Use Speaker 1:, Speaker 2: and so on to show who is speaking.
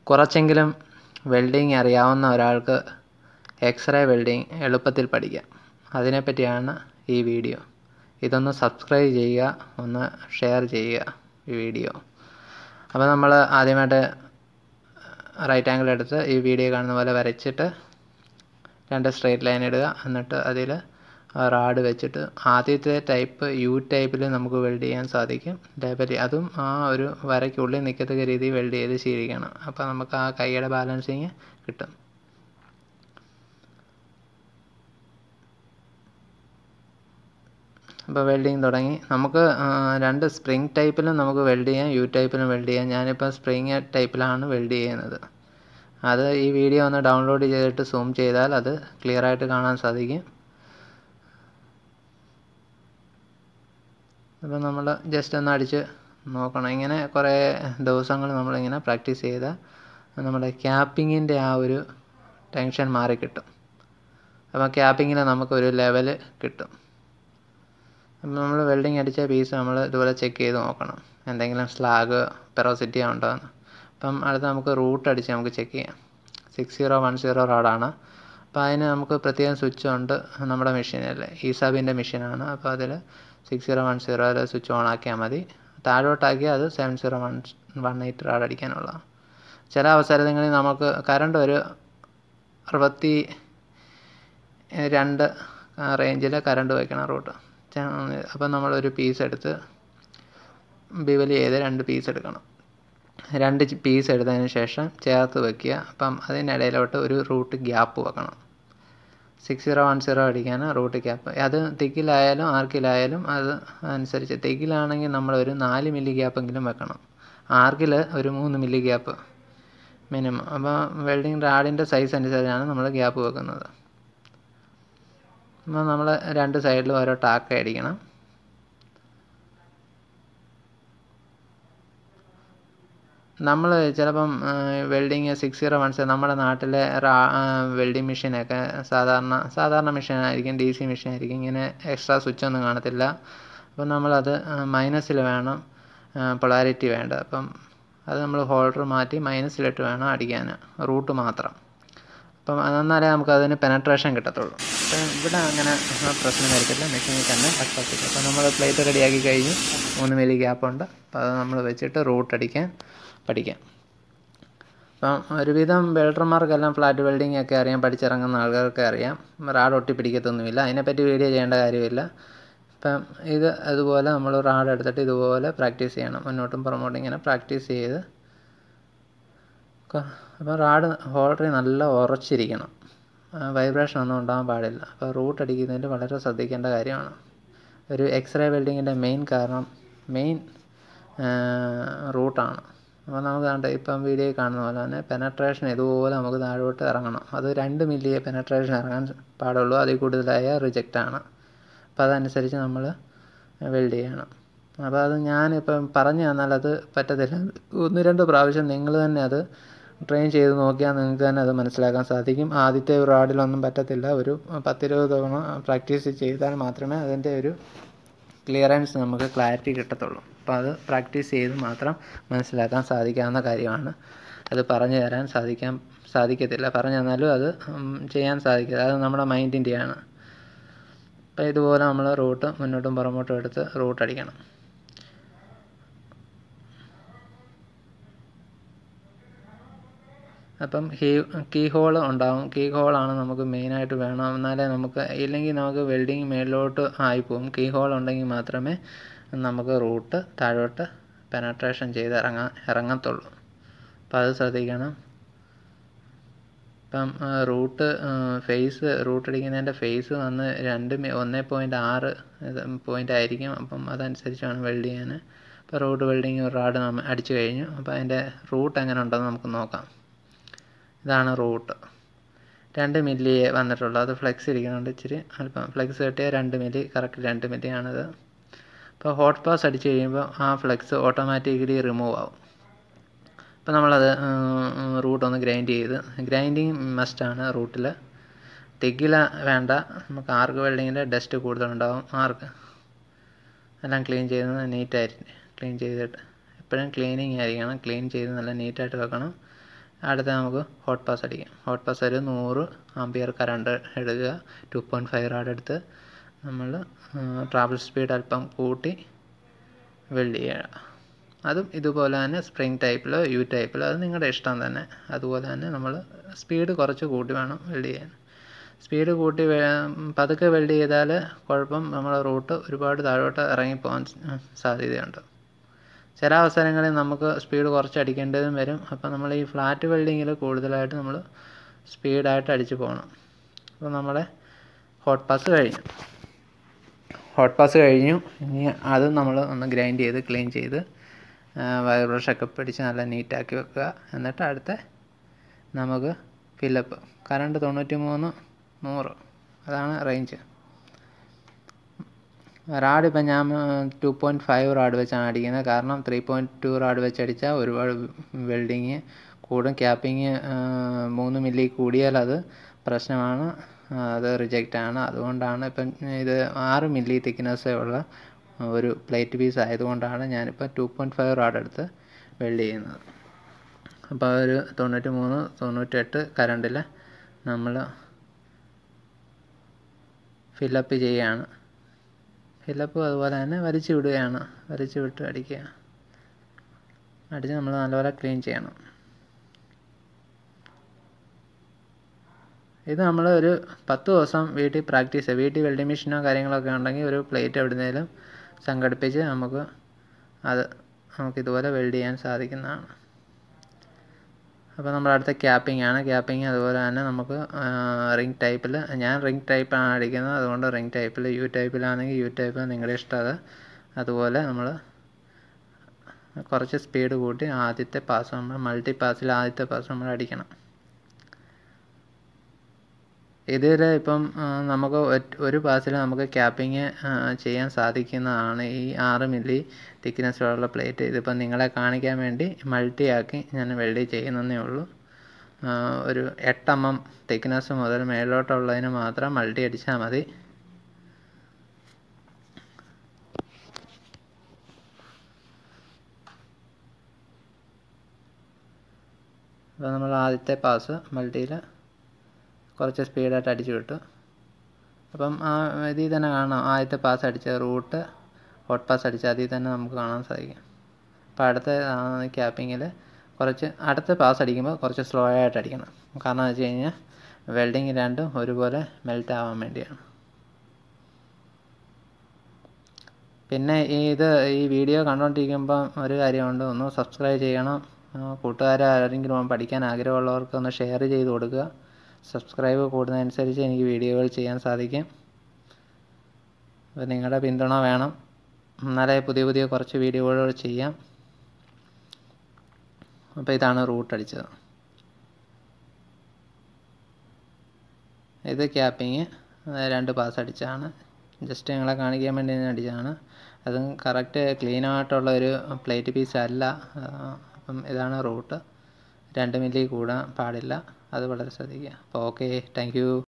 Speaker 1: കുറച്ചെങ്കിലും വെൽഡിങ് അറിയാവുന്ന ഒരാൾക്ക് എക്സ്റേ വെൽഡിങ് എളുപ്പത്തിൽ പഠിക്കാം അതിനെപ്പറ്റിയാണ് ഈ വീഡിയോ ഇതൊന്ന് സബ്സ്ക്രൈബ് ചെയ്യുക ഒന്ന് ഷെയർ ചെയ്യുക ഈ വീഡിയോ അപ്പോൾ നമ്മൾ ആദ്യമായിട്ട് റൈറ്റ് ആംഗിൾ എടുത്ത് ഈ വീഡിയോ കാണുന്ന പോലെ വരച്ചിട്ട് രണ്ട് സ്ട്രെയിറ്റ് ലൈൻ ഇടുക എന്നിട്ട് അതിൽ റാഡ് വെച്ചിട്ട് ആദ്യത്തെ ടൈപ്പ് യു ടൈപ്പിൽ നമുക്ക് വെൽഡ് ചെയ്യാൻ സാധിക്കും ലേബലി അതും ആ ഒരു വരയ്ക്കുള്ളിൽ നിൽക്കത്തക്ക രീതിയിൽ വെൽഡ് ചെയ്ത് ശീലിക്കണം അപ്പോൾ നമുക്ക് ആ കൈയുടെ ബാലൻസിങ് കിട്ടും അപ്പോൾ വെൽഡിങ് തുടങ്ങി നമുക്ക് രണ്ട് സ്പ്രിങ് ടൈപ്പിലും നമുക്ക് വെൽഡ് ചെയ്യാം യു ടൈപ്പിലും വെൽഡ് ചെയ്യാം ഞാനിപ്പോൾ സ്പ്രിങ് ടൈപ്പിലാണ് വെൽഡ് ചെയ്യുന്നത് അത് ഈ വീഡിയോ ഒന്ന് ഡൗൺലോഡ് ചെയ്തിട്ട് സൂം ചെയ്താൽ അത് ക്ലിയർ ആയിട്ട് കാണാൻ സാധിക്കും അപ്പോൾ നമ്മൾ ജസ്റ്റ് ഒന്ന് അടിച്ച് നോക്കണം ഇങ്ങനെ കുറേ ദിവസങ്ങൾ നമ്മളിങ്ങനെ പ്രാക്ടീസ് ചെയ്താൽ നമ്മുടെ ക്യാപ്പിങ്ങിൻ്റെ ആ ഒരു ടെൻഷൻ മാറിക്കിട്ടും അപ്പോൾ ക്യാപ്പിങ്ങിൽ നമുക്കൊരു ലെവൽ കിട്ടും അപ്പോൾ നമ്മൾ വെൽഡിങ് അടിച്ച പീസ് നമ്മൾ ഇതുപോലെ ചെക്ക് ചെയ്ത് നോക്കണം എന്തെങ്കിലും സ്ലാഗ് പെറോസിറ്റി ഉണ്ടോ എന്ന് അപ്പം അടുത്ത് നമുക്ക് റൂട്ട് അടിച്ച് നമുക്ക് ചെക്ക് ചെയ്യാം സിക്സ് സീറോ വൺ സീറോ റോഡാണ് അപ്പോൾ അതിന് നമുക്ക് പ്രത്യേകം സ്വിച്ച് ഉണ്ട് നമ്മുടെ മെഷീനിൽ ഈ സബിൻ്റെ മെഷീനാണ് അപ്പോൾ അതിൽ സിക്സ് സീറോ വൺ സീറോയിൽ സ്വിച്ച് ഓൺ ആക്കിയാൽ മതി താഴോട്ടാക്കിയാൽ അത് seven zero one one eight rod അടിക്കാനുള്ളതാണ് ചില അവസരങ്ങളിൽ നമുക്ക് കറണ്ട് ഒരു അറുപത്തി രണ്ട് റേഞ്ചിൽ കറണ്ട് വയ്ക്കണം റൂട്ട് അപ്പം നമ്മളൊരു പീസ് എടുത്ത് ബിവൽ ചെയ്ത് രണ്ട് പീസ് എടുക്കണം രണ്ട് പീസ് എടുത്തതിന് ശേഷം ചേർത്ത് വെക്കുക അപ്പം അതിനിടയിലോട്ട് ഒരു റൂട്ട് ഗ്യാപ്പ് വെക്കണം സിക്സ് സീറോ വൺ സീറോ അടിക്കാൻ റൂട്ട് ഗ്യാപ്പ് അത് തിക്കിലായാലും ആർക്കിലായാലും അത് അനുസരിച്ച് തിക്കിലാണെങ്കിൽ നമ്മൾ ഒരു നാല് മില്ലി ഗ്യാപ്പെങ്കിലും വെക്കണം ആർക്കിൽ ഒരു മൂന്ന് മില്ലി ഗ്യാപ്പ് മിനിമം അപ്പോൾ വെൽഡിങ് റാഡിൻ്റെ സൈസ് അനുസരിച്ചാണ് നമ്മൾ ഗ്യാപ്പ് വെക്കുന്നത് അപ്പോൾ നമ്മൾ രണ്ട് സൈഡിലും ഓരോ ടാക്ക അടിക്കണം നമ്മൾ ചിലപ്പം welding six zero one zero നമ്മുടെ നാട്ടിലെ വെൽഡിങ് മെഷീനൊക്കെ സാധാരണ സാധാരണ മെഷീനായിരിക്കും ഡി സി മെഷീൻ ആയിരിക്കും ഇങ്ങനെ എക്സ്ട്രാ സ്വിച്ച് ഒന്നും കാണത്തില്ല അപ്പം നമ്മളത് മൈനസിൽ വേണം പൊളാരിറ്റി വേണ്ട അപ്പം അത് നമ്മൾ ഹോൾഡർ മാറ്റി മൈനസിലിട്ട് വേണം അടിക്കാൻ റൂട്ട് മാത്രം അപ്പം എന്നാലേ നമുക്ക് അതിന് പെനട്രേഷൻ കിട്ടത്തുള്ളൂ അപ്പം ഇവിടെ അങ്ങനെ പ്രശ്നം വരത്തില്ല മെഷീനിൽ തന്നെ കഷ്ടത്തില്ല അപ്പോൾ നമ്മൾ പ്ലേറ്റ് റെഡിയാക്കി കഴിഞ്ഞു മൂന്ന് മില്ലി ഗ്യാപ്പുണ്ട് അപ്പോൾ അത് നമ്മൾ വെച്ചിട്ട് റൂട്ട് അടിക്കാൻ പഠിക്കാം അപ്പം ഒരുവിധം വെൽഡർമാർക്കെല്ലാം ഫ്ലാറ്റ് വെൽഡിംഗ് ഒക്കെ അറിയാം പഠിച്ചിറങ്ങുന്ന ആൾക്കാർക്ക് അറിയാം റാഡ് ഒട്ടി പിടിക്കത്തൊന്നുമില്ല അതിനെപ്പറ്റി വീഡിയോ ചെയ്യേണ്ട കാര്യമില്ല ഇപ്പം ഇത് അതുപോലെ നമ്മൾ റാഡ് എടുത്തിട്ട് ഇതുപോലെ പ്രാക്ടീസ് ചെയ്യണം മുന്നോട്ടും പുറമോട്ടും ഇങ്ങനെ പ്രാക്ടീസ് ചെയ്ത് അപ്പോൾ റാഡ് ഹോൾഡറിൽ നല്ല ഉറച്ചിരിക്കണം വൈബ്രേഷൻ ഒന്നും ഉണ്ടാകാൻ പാടില്ല അപ്പോൾ റൂട്ട് അടിക്കുന്നതിൽ വളരെ ശ്രദ്ധിക്കേണ്ട കാര്യമാണ് ഒരു എക്സ്റേ വെൽഡിങ്ങിൻ്റെ മെയിൻ കാരണം മെയിൻ റൂട്ടാണ് അപ്പോൾ നമുക്ക് കണ്ട് ഇപ്പം വീഡിയോ കാണുന്ന പോലെ തന്നെ പെനട്രേഷൻ ഇതുപോലെ നമുക്ക് താഴോട്ട് ഇറങ്ങണം അത് രണ്ട് മില്ലിയെ പെനട്രേഷൻ ഇറങ്ങാൻ പാടുള്ളൂ അതിൽ കൂടുതലായ റിജക്റ്റാണ് അപ്പോൾ അതനുസരിച്ച് നമ്മൾ വെൽഡ് ചെയ്യണം അപ്പോൾ അത് ഞാനിപ്പം പറഞ്ഞു തന്നാൽ അത് പറ്റത്തില്ല ഒന്ന് രണ്ട് പ്രാവശ്യം നിങ്ങൾ തന്നെ അത് ട്രെയിൻ ചെയ്ത് നോക്കിയാൽ നിങ്ങൾക്ക് തന്നെ അത് മനസ്സിലാക്കാൻ സാധിക്കും ആദ്യത്തെ ഒരു റാഡിലൊന്നും പറ്റത്തില്ല ഒരു പത്തിരുപത് തവണ പ്രാക്ടീസ് ചെയ്താൽ മാത്രമേ അതിൻ്റെ ഒരു ക്ലിയറൻസ് നമുക്ക് ക്ലാരിറ്റി കിട്ടത്തുള്ളൂ അപ്പോൾ അത് പ്രാക്ടീസ് ചെയ്ത് മാത്രം മനസ്സിലാക്കാൻ സാധിക്കാവുന്ന കാര്യമാണ് അത് പറഞ്ഞു തരാൻ സാധിക്കാൻ സാധിക്കത്തില്ല പറഞ്ഞു തന്നാലും അത് ചെയ്യാൻ സാധിക്കില്ല അത് നമ്മുടെ മൈൻഡിൻ്റെയാണ് അപ്പോൾ ഇതുപോലെ നമ്മൾ റൂട്ട് മുന്നോട്ടും പുറമോട്ടും എടുത്ത് റൂട്ട് അടിക്കണം അപ്പം കീ കീ ഹോൾ ഉണ്ടാവും കീ ഹോളാണ് നമുക്ക് മെയിനായിട്ട് വേണം എന്നാലേ നമുക്ക് ഇല്ലെങ്കിൽ നമുക്ക് വെൽഡിങ് മേളിലോട്ട് ആയിപ്പോവും കീ ഹോൾ ഉണ്ടെങ്കിൽ മാത്രമേ നമുക്ക് റൂട്ട് താഴോട്ട് പെനട്രേഷൻ ചെയ്ത് ഇറങ്ങാൻ ഇറങ്ങത്തുള്ളൂ അപ്പോൾ അത് ശ്രദ്ധിക്കണം ഇപ്പം റൂട്ട് ഫേസ് റൂട്ട് അടിക്കുന്നതിൻ്റെ ഫേസ് വന്ന് രണ്ട് ഒന്നേ പോയിൻറ്റ് ആറ് പോയിൻ്റ് ആയിരിക്കും അപ്പം അതനുസരിച്ചാണ് വെൽഡ് ചെയ്യാൻ ഇപ്പോൾ റൂട്ട് വെൽഡിങ് ഒരു റാഡ് നമ്മൾ അടിച്ചു കഴിഞ്ഞു അപ്പോൾ അതിൻ്റെ റൂട്ട് എങ്ങനെ ഉണ്ടെന്ന് നമുക്ക് നോക്കാം ഇതാണ് റൂട്ട് രണ്ട് മില്ലിയെ വന്നിട്ടുള്ളൂ അത് ഫ്ലെക്സ് ഇരിക്കുന്നുണ്ട് ഇച്ചിരി അല്പം ഫ്ലെക്സ് കിട്ടിയ രണ്ട് മില്ലി കറക്റ്റ് രണ്ട് മില്ലി ആണിത് ഇപ്പോൾ ഹോട്ട് പാസ് അടിച്ച് കഴിയുമ്പോൾ ആ ഫ്ലെക്സ് ഓട്ടോമാറ്റിക്കലി റിമൂവ് ആവും അപ്പോൾ നമ്മളത് റൂട്ട് ഒന്ന് ഗ്രൈൻഡ് ചെയ്ത് ഗ്രൈൻഡിങ് മസ്റ്റാണ് റൂട്ടിൽ തിക്കില വേണ്ട നമുക്ക് ആർക്ക് വെൽഡിങ്ങിൻ്റെ ഡസ്റ്റ് കൂടുതലുണ്ടാവും ആർക്ക് എല്ലാം ക്ലീൻ ചെയ്യുന്നത് നീറ്റായിട്ട് ക്ലീൻ ചെയ്തിട്ട് എപ്പോഴും ക്ലീനിങ് ആയിരിക്കണം ക്ലീൻ ചെയ്ത് നല്ല നീറ്റായിട്ട് വെക്കണം അടുത്ത നമുക്ക് ഹോട്ട് പാസ് അടിക്കാം ഹോട്ട് പാസ് ഒരു നൂറ് ആംബിയർ കറണ്ട് എടുക്കുക ടു പോയിൻറ്റ് ഫൈവ് റാഡ് എടുത്ത് നമ്മൾ ട്രാവൽ സ്പീഡ് അല്പം കൂട്ടി വെൽഡ് ചെയ്യുക അതും ഇതുപോലെ തന്നെ സ്പ്രിങ് ടൈപ്പിലോ യു ടൈപ്പിലോ അത് നിങ്ങളുടെ ഇഷ്ടം തന്നെ അതുപോലെ തന്നെ നമ്മൾ സ്പീഡ് കുറച്ച് കൂട്ടി വേണം വെൽഡ് ചെയ്യാൻ സ്പീഡ് കൂട്ടി പതുക്കെ വെൽഡ് ചെയ്താൽ കുഴപ്പം നമ്മുടെ റൂട്ട് ഒരുപാട് താഴോട്ട് ഇറങ്ങിപ്പോകാൻ സാധ്യതയുണ്ട് ചില അവസരങ്ങളിൽ നമുക്ക് സ്പീഡ് കുറച്ച് അടിക്കേണ്ടതും വരും അപ്പോൾ നമ്മൾ ഈ ഫ്ലാറ്റ് വെൽഡിങ്ങിൽ കൂടുതലായിട്ട് നമ്മൾ സ്പീഡായിട്ട് അടിച്ച് പോകണം അപ്പോൾ നമ്മുടെ ഹോട്ട് പാസ് കഴിഞ്ഞു ഹോട്ട് പാസ് കഴിഞ്ഞു ഇനി അത് നമ്മൾ ഒന്ന് ഗ്രൈൻഡ് ചെയ്ത് ക്ലീൻ ചെയ്ത് വയർ ബ്രഷൊക്കെ പിടിച്ച് നല്ല നീറ്റാക്കി വെക്കുക എന്നിട്ട് അടുത്ത നമുക്ക് ഫില്ലപ്പ് കറണ്ട് തൊണ്ണൂറ്റി മൂന്ന് നൂറ് അതാണ് റേഞ്ച് റാഡ് ഇപ്പം ഞാൻ ടു പോയിൻറ്റ് ഫൈവ് റാഡ് വെച്ചാണ് അടിക്കുന്നത് കാരണം ത്രീ പോയിൻറ്റ് ടു റാഡ് വെച്ച് അടിച്ചാൽ ഒരുപാട് വെൽഡിങ് കൂടും ക്യാപ്പിങ് മൂന്ന് മില്ലി കൂടിയാൽ അത് പ്രശ്നമാണ് അത് റിജക്റ്റ് ആണ് അതുകൊണ്ടാണ് ഇപ്പം ഇത് ആറ് മില്ലി തിക്നെസ്സേ ഉള്ള ഒരു പ്ലേറ്റ് പീസ് ആയതുകൊണ്ടാണ് ഞാനിപ്പോൾ ടു പോയിൻറ്റ് ഫൈവ് റാഡ് എടുത്ത് വെൽഡ് ചെയ്യുന്നത് അപ്പോൾ ഒരു തൊണ്ണൂറ്റി മൂന്ന് തൊണ്ണൂറ്റെട്ട് കറണ്ടിൽ നമ്മൾ ഫില്ലപ്പ് ചെയ്യുകയാണ് ഫില്ലപ്പ് അതുപോലെ തന്നെ വലിച്ചു വിടുകയാണ് വലിച്ചു വിട്ട് അടിക്കുക അടിച്ച് നമ്മൾ നല്ലപോലെ ക്ലീൻ ചെയ്യണം ഇത് നമ്മൾ ഒരു പത്ത് ദിവസം വീട്ടിൽ പ്രാക്ടീസ് വീട്ടിൽ വെൽഡിംഗ് മെഷീനോ കാര്യങ്ങളൊക്കെ ഉണ്ടെങ്കിൽ ഒരു പ്ലേറ്റ് എവിടുന്നേലും സംഘടിപ്പിച്ച് നമുക്ക് അത് നമുക്ക് ഇതുപോലെ വെൽഡ് ചെയ്യാൻ സാധിക്കുന്നതാണ് അപ്പോൾ നമ്മുടെ അടുത്ത ക്യാപ്പിംഗ് ആണ് ക്യാപ്പിംഗ് അതുപോലെ തന്നെ നമുക്ക് റിംഗ് ടൈപ്പിൽ ഞാൻ റിംഗ് ടൈപ്പാണ് അടിക്കുന്നത് അതുകൊണ്ട് റിംഗ് ടൈപ്പിൽ യു ടൈപ്പിലാണെങ്കിൽ യു ടൈപ്പ് നിങ്ങളുടെ ഇഷ്ടം അത് അതുപോലെ നമ്മൾ കുറച്ച് സ്പീഡ് കൂട്ടി ആദ്യത്തെ പാസ് നമ്മൾ മൾട്ടി പാസിൽ ആദ്യത്തെ പാസ് നമ്മൾ അടിക്കണം ഇതിൽ ഇപ്പം നമുക്ക് ഒരു പാസിൽ നമുക്ക് ക്യാപ്പിങ് ചെയ്യാൻ സാധിക്കുന്നതാണ് ഈ ആറ് മില്ലി തിക്നെസ്സിലുള്ള പ്ലേറ്റ് ഇതിപ്പം നിങ്ങളെ കാണിക്കാൻ വേണ്ടി മൾട്ടി ആക്കി ഞാൻ വെൽഡ് ചെയ്യുന്നതേ ഉള്ളൂ ഒരു എട്ട് എം എം തിക്നെസ് മുതൽ മേലോട്ടുള്ളതിന് മാത്രം മൾട്ടി അടിച്ചാൽ മതി അപ്പോൾ നമ്മൾ ആദ്യത്തെ പാസ് മൾട്ടിയിൽ കുറച്ച് സ്പീഡായിട്ട് അടിച്ചു വിട്ടു അപ്പം ആ ഇതിൽ തന്നെ കാണാം ആദ്യത്തെ പാസ് അടിച്ച റൂട്ട് ഹോട്ട് പാസ് അടിച്ച അതിൽ തന്നെ നമുക്ക് കാണാൻ സാധിക്കും അപ്പോൾ അടുത്ത ക്യാപ്പിങ്ങിൽ കുറച്ച് അടുത്ത പാസ് അടിക്കുമ്പോൾ കുറച്ച് സ്ലോ ആയിട്ട് അടിക്കണം കാരണം എന്ന് വെച്ച് കഴിഞ്ഞാൽ വെൽഡിങ് രണ്ടും ഒരുപോലെ മെൽറ്റ് ആവാൻ വേണ്ടിയാണ് പിന്നെ ഈ ഇത് ഈ വീഡിയോ കണ്ടുകൊണ്ടിരിക്കുമ്പം ഒരു കാര്യമുണ്ട് ഒന്ന് സബ്സ്ക്രൈബ് ചെയ്യണം കൂട്ടുകാരെ ആരെങ്കിലും പഠിക്കാൻ ആഗ്രഹമുള്ളവർക്ക് ഒന്ന് ഷെയർ ചെയ്ത് കൊടുക്കുക സബ്സ്ക്രൈബ് കൂടുന്നതനുസരിച്ച് എനിക്ക് വീഡിയോകൾ ചെയ്യാൻ സാധിക്കും അപ്പോൾ നിങ്ങളുടെ പിന്തുണ വേണം എന്നാലേ പുതിയ പുതിയ കുറച്ച് വീഡിയോകൾ ചെയ്യാം അപ്പോൾ ഇതാണ് റൂട്ട് അടിച്ചത് ഇത് ക്യാപ്പിങ് രണ്ട് പാസ് അടിച്ചാണ് ജസ്റ്റ് നിങ്ങളെ കാണിക്കാൻ വേണ്ടി ഞാൻ അടിച്ചതാണ് അതും കറക്റ്റ് ക്ലീൻ ആയിട്ടുള്ള ഒരു പ്ലേറ്റ് പീസ് അല്ല അപ്പം ഇതാണ് റൂട്ട് രണ്ട് മില്ലി കൂടാൻ പാടില്ല അത് വളരെ ശ്രദ്ധിക്കുക അപ്പോൾ ഓക്കെ താങ്ക്